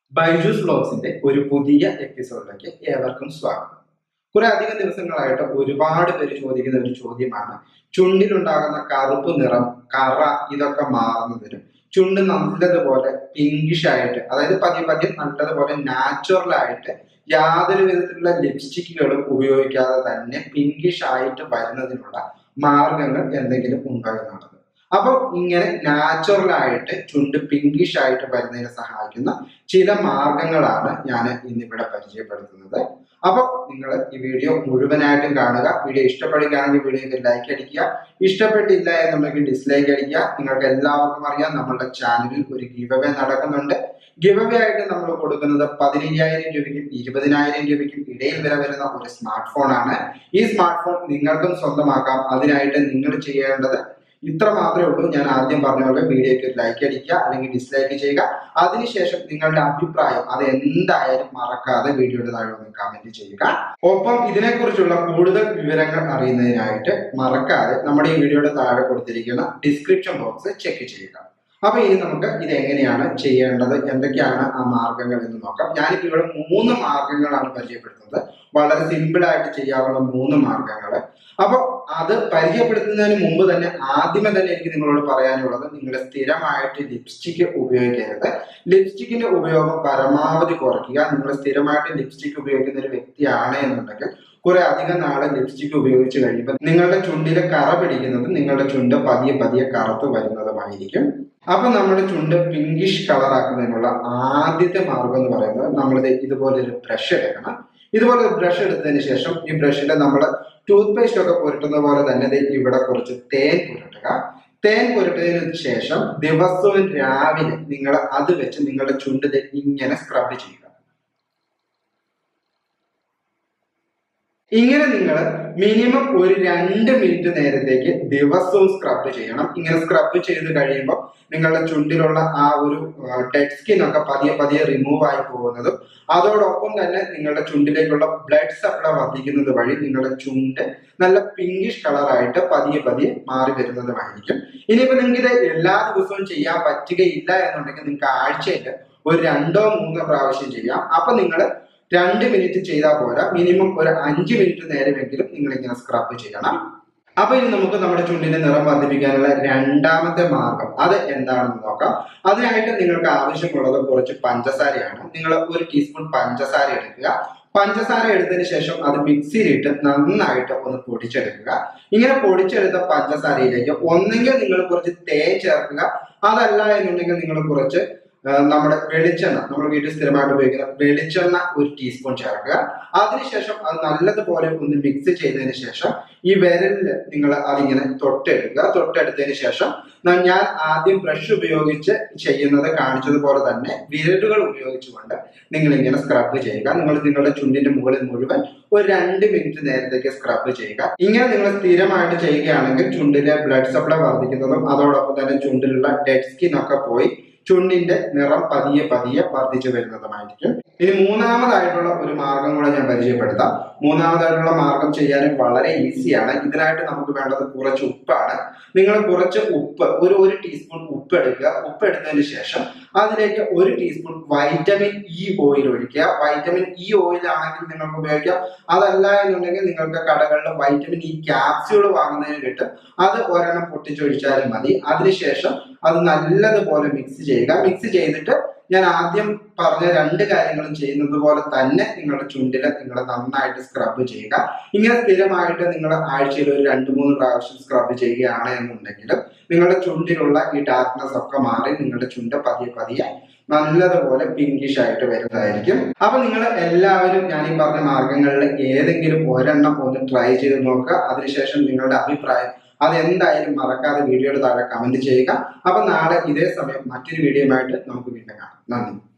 ബൈജൂസ് ബ്ലോഗ്സിന്റെ ഒരു പുതിയ എപ്പിസോഡിലേക്ക് ഏവർക്കും സ്വാഗതം കുറെ അധികം ദിവസങ്ങളായിട്ട് ഒരുപാട് പേര് ചോദിക്കുന്ന ഒരു ചോദ്യമാണ് ചുണ്ടിലുണ്ടാകുന്ന കറുപ്പ് നിറം കറ ഇതൊക്കെ മാറുന്നതിനും ചുണ്ട് നല്ലതുപോലെ പിങ്കിഷ് ആയിട്ട് അതായത് പതിയെ പതിയെ നല്ലതുപോലെ നാച്ചുറൽ ആയിട്ട് യാതൊരു വിധത്തിലുള്ള ലിപ്സ്റ്റിക്കുകളും ഉപയോഗിക്കാതെ തന്നെ പിങ്കിഷ് ആയിട്ട് വരുന്നതിനുള്ള മാർഗങ്ങൾ എന്തെങ്കിലും ഉണ്ടോ എന്നുള്ളത് അപ്പോൾ ഇങ്ങനെ നാച്ചുറൽ ആയിട്ട് ചുണ്ട് പിങ്കിഷ് ആയിട്ട് വരുന്നതിനെ സഹായിക്കുന്ന ചില മാർഗങ്ങളാണ് ഞാൻ ഇന്നിവിടെ പരിചയപ്പെടുത്തുന്നത് അപ്പോൾ നിങ്ങൾ ഈ വീഡിയോ മുഴുവനായിട്ടും കാണുക വീഡിയോ ഇഷ്ടപ്പെടുകയാണെങ്കിൽ വീഡിയോക്ക് ലൈക്ക് അടിക്കുക ഇഷ്ടപ്പെട്ടില്ല എന്നുണ്ടെങ്കിൽ ഡിസ്ലൈക്ക് അടിക്കുക നിങ്ങൾക്ക് എല്ലാവർക്കും അറിയാം നമ്മളുടെ ചാനലിൽ ഒരു ഗിവ് അവേ നടക്കുന്നുണ്ട് ഗിവ് അവേ ആയിട്ട് നമ്മൾ കൊടുക്കുന്നത് പതിനയ്യായിരം രൂപയ്ക്കും ഇരുപതിനായിരം രൂപയ്ക്കും ഇടയിൽ വില വരുന്ന ഒരു സ്മാർട്ട് ഫോൺ ആണ് ഈ സ്മാർട്ട് ഫോൺ നിങ്ങൾക്കും സ്വന്തമാക്കാം അതിനായിട്ട് നിങ്ങൾ ചെയ്യേണ്ടത് ഇത്ര മാത്രമേ ഉള്ളൂ ഞാൻ ആദ്യം പറഞ്ഞ പോലെ വീഡിയോയ്ക്ക് ഒരു ലൈക്ക് അടിക്കുക അല്ലെങ്കിൽ ഡിസ്ലൈക്ക് ചെയ്യുക അതിനുശേഷം നിങ്ങളുടെ അഭിപ്രായം അത് എന്തായാലും മറക്കാതെ വീഡിയോയുടെ താഴെ ഒന്ന് കമന്റ് ചെയ്യുക ഒപ്പം ഇതിനെക്കുറിച്ചുള്ള കൂടുതൽ വിവരങ്ങൾ അറിയുന്നതിനായിട്ട് മറക്കാതെ നമ്മുടെ ഈ വീഡിയോയുടെ താഴെ കൊടുത്തിരിക്കുന്ന ഡിസ്ക്രിപ്ഷൻ ബോക്സ് ചെക്ക് ചെയ്യുക അപ്പൊ ഇനി നമുക്ക് ഇത് എങ്ങനെയാണ് ചെയ്യേണ്ടത് എന്തൊക്കെയാണ് ആ മാർഗങ്ങൾ എന്ന് നോക്കാം ഞാനിപ്പോ ഇവിടെ മൂന്ന് മാർഗങ്ങളാണ് പരിചയപ്പെടുത്തുന്നത് വളരെ സിമ്പിൾ ആയിട്ട് ചെയ്യാവുന്ന മൂന്ന് മാർഗങ്ങൾ അപ്പൊ അത് പരിചയപ്പെടുത്തുന്നതിന് മുമ്പ് തന്നെ ആദ്യമേ തന്നെ എനിക്ക് നിങ്ങളോട് പറയാനുള്ളത് നിങ്ങൾ സ്ഥിരമായിട്ട് ലിപ്സ്റ്റിക് ഉപയോഗിക്കരുത് ലിപ്സ്റ്റിക്കിന്റെ ഉപയോഗം പരമാവധി കുറയ്ക്കുക നിങ്ങൾ സ്ഥിരമായിട്ട് ലിപ്സ്റ്റിക് ഉപയോഗിക്കുന്ന ഒരു വ്യക്തിയാണ് എന്നുണ്ടെങ്കിൽ കുറെ അധികം നാളെ ലിപ്സ്റ്റിക് ഉപയോഗിച്ച് കഴിയുമ്പോൾ നിങ്ങളുടെ ചുണ്ടിലെ കറ പിടിക്കുന്നതും നിങ്ങളുടെ ചുണ്ട് പതിയെ പതിയെ കറുത്ത് വരുന്നതുമായിരിക്കും അപ്പൊ നമ്മുടെ ചുണ്ട് പിങ്കിഷ് കളർ ആക്കുന്നതിനുള്ള ആദ്യത്തെ മാർഗം എന്ന് പറയുന്നത് നമ്മളിത് ഇതുപോലെ ഒരു ബ്രഷ് എടുക്കണം ഇതുപോലെ ഒരു ബ്രഷ് എടുത്തതിന് ശേഷം ഈ ബ്രഷിൽ നമ്മൾ ടൂത്ത് പേസ്റ്റ് ഒക്കെ പുരട്ടുന്ന പോലെ തന്നെ ദേ ഇവിടെ കുറച്ച് തേൻ പുരട്ടുക തേൻ പുരട്ടിയതിനു ശേഷം ദിവസവും രാവിലെ നിങ്ങൾ അത് വെച്ച് നിങ്ങളുടെ ചുണ്ട് ദേ ഇങ്ങനെ സ്ക്രബ് ചെയ്യുക ഇങ്ങനെ നിങ്ങൾ മിനിമം ഒരു രണ്ട് മിനിറ്റ് നേരത്തേക്ക് ദിവസവും സ്ക്രബ് ചെയ്യണം ഇങ്ങനെ സ്ക്രബ് ചെയ്ത് കഴിയുമ്പോൾ നിങ്ങളുടെ ചുണ്ടിലുള്ള ആ ഒരു ഡെഡ് സ്കിൻ ഒക്കെ പതിയെ പതിയെ റിമൂവ് ആയി പോകുന്നതും അതോടൊപ്പം തന്നെ നിങ്ങളുടെ ചുണ്ടിലേക്കുള്ള ബ്ലഡ് സപ്ലൈ വർദ്ധിക്കുന്നത് വഴി നിങ്ങളുടെ ചുണ്ട് നല്ല പിങ്കിഷ് കളറായിട്ട് പതിയെ പതിയെ മാറി വരുന്നതുമായിരിക്കും ഇനിയിപ്പോ നിങ്ങൾക്ക് ഇത് എല്ലാ ദിവസവും ചെയ്യാൻ പറ്റുകയില്ല എന്നുണ്ടെങ്കിൽ നിങ്ങൾക്ക് ആഴ്ചയിൽ ഒരു രണ്ടോ മൂന്നോ പ്രാവശ്യം ചെയ്യാം അപ്പൊ നിങ്ങൾ രണ്ട് മിനിറ്റ് ചെയ്താൽ പോരാ മിനിമം ഒരു അഞ്ച് മിനിറ്റ് നേരമെങ്കിലും നിങ്ങൾ ഇങ്ങനെ സ്ക്രബ് ചെയ്യണം അപ്പൊ ഇനി നമുക്ക് നമ്മുടെ ചുണ്ടിന്റെ നിറം വർദ്ധിപ്പിക്കാനുള്ള രണ്ടാമത്തെ മാർഗം അത് എന്താണെന്ന് നോക്കാം അതിനായിട്ട് നിങ്ങൾക്ക് ആവശ്യമുള്ളത് കുറച്ച് പഞ്ചസാരയാണ് നിങ്ങൾ ഒരു ടീസ്പൂൺ പഞ്ചസാര എടുക്കുക പഞ്ചസാര എടുത്തതിന് ശേഷം അത് മിക്സിയിലിട്ട് നന്നായിട്ട് ഒന്ന് പൊടിച്ചെടുക്കുക ഇങ്ങനെ പൊടിച്ചെടുത്ത പഞ്ചസാരയിലേക്ക് ഒന്നെങ്കിൽ നിങ്ങൾ കുറച്ച് തേൻ ചേർക്കുക അതല്ല എന്നുണ്ടെങ്കിൽ നിങ്ങൾ കുറച്ച് നമ്മുടെ വെളിച്ചെണ്ണ നമ്മൾ വീട്ടിൽ സ്ഥിരമായിട്ട് ഉപയോഗിക്കുന്ന വെളിച്ചെണ്ണ ഒരു ടീസ്പൂൺ ചേർക്കുക അതിനുശേഷം അത് നല്ലതുപോലെ ഒന്ന് മിക്സ് ചെയ്തതിന് ശേഷം ഈ വിരലിൽ നിങ്ങൾ അതിങ്ങനെ തൊട്ടെടുക്കുക തൊട്ടെടുത്തതിന് ശേഷം ഞാൻ ആദ്യം ബ്രഷ് ഉപയോഗിച്ച് ചെയ്യുന്നത് കാണിച്ചതുപോലെ തന്നെ വിരലുകൾ ഉപയോഗിച്ചുകൊണ്ട് നിങ്ങൾ ഇങ്ങനെ സ്ക്രബ് ചെയ്യുക നിങ്ങൾ നിങ്ങളുടെ ചുണ്ടിന്റെ മുകളിൽ മുഴുവൻ ഒരു രണ്ട് മിനിറ്റ് നേരത്തേക്ക് സ്ക്രബ് ചെയ്യുക ഇങ്ങനെ നിങ്ങൾ സ്ഥിരമായിട്ട് ചെയ്യുകയാണെങ്കിൽ ചുണ്ടിലെ ബ്ലഡ് സപ്ലൈ വർദ്ധിക്കുന്നതും അതോടൊപ്പം തന്നെ ചുണ്ടിലുള്ള ഡെഡ് സ്കിൻ ഒക്കെ പോയി ചുണ്ടിന്റെ നിറം പതിയെ പതിയെ വർദ്ധിച്ചു വരുന്നതുമായിരിക്കും ഇനി മൂന്നാമതായിട്ടുള്ള ഒരു മാർഗം കൂടെ ഞാൻ പരിചയപ്പെടുത്താം മൂന്നാമതായിട്ടുള്ള മാർഗം ചെയ്യാനും വളരെ ഈസിയാണ് ഇതിനായിട്ട് നമുക്ക് വേണ്ടത് കുറച്ച് ഉപ്പാണ് നിങ്ങൾ കുറച്ച് ഉപ്പ് ഒരു ഒരു ടീസ്പൂൺ ഉപ്പ് എടുക്കുക ഉപ്പ് എടുത്തതിന് ശേഷം അതിലേക്ക് ഒരു ടീസ്പൂൺ വൈറ്റമിൻ ഇ ഓയിൽ ഒഴിക്കുക വൈറ്റമിൻ ഇ ഓയിൽ ആണെങ്കിൽ നിങ്ങൾക്ക് ഉപയോഗിക്കാം അതല്ല എന്നുണ്ടെങ്കിൽ നിങ്ങൾക്ക് കടകളിൽ വൈറ്റമിൻ ഇ ക്യാപ്സ്യൂൾ വാങ്ങുന്നതിന് കിട്ടും അത് ഒരെണ്ണം പൊട്ടിച്ചൊഴിച്ചാലും മതി അതിനുശേഷം അത് നല്ലതുപോലെ മിക്സ് ചെയ്യുക മിക്സ് ചെയ്തിട്ട് ഞാൻ ആദ്യം പറഞ്ഞ രണ്ട് കാര്യങ്ങളും ചെയ്യുന്നത് പോലെ തന്നെ നിങ്ങളുടെ ചുണ്ടിൽ നിങ്ങൾ നന്നായിട്ട് സ്ക്രബ് ചെയ്യുക ഇങ്ങനെ സ്ഥിരമായിട്ട് നിങ്ങൾ ആഴ്ചയിൽ ഒരു രണ്ട് മൂന്ന് പ്രാവശ്യം സ്ക്രബ് ചെയ്യുകയാണ് എന്നുണ്ടെങ്കിൽ നിങ്ങളുടെ ചുണ്ടിലുള്ള ഈ ഡാർക്ക്നെസ് ഒക്കെ മാറി നിങ്ങളുടെ ചുണ്ട് പതിയെ പതിയെ നല്ലതുപോലെ പിങ്കിഷ് ആയിട്ട് വരുന്നതായിരിക്കും അപ്പൊ നിങ്ങൾ എല്ലാവരും ഞാൻ ഈ പറഞ്ഞ മാർഗങ്ങളിൽ ഏതെങ്കിലും ഒരെണ്ണം ഒന്ന് ട്രൈ ചെയ്ത് നോക്കുക അതിനുശേഷം നിങ്ങളുടെ അഭിപ്രായം അതെന്തായാലും മറക്കാതെ വീഡിയോയുടെ താഴെ കമന്റ് ചെയ്യുക അപ്പൊ നാളെ ഇതേ സമയം മറ്റൊരു വീഡിയോയുമായിട്ട് നമുക്ക് വീണ്ടും കാണാം നന്ദി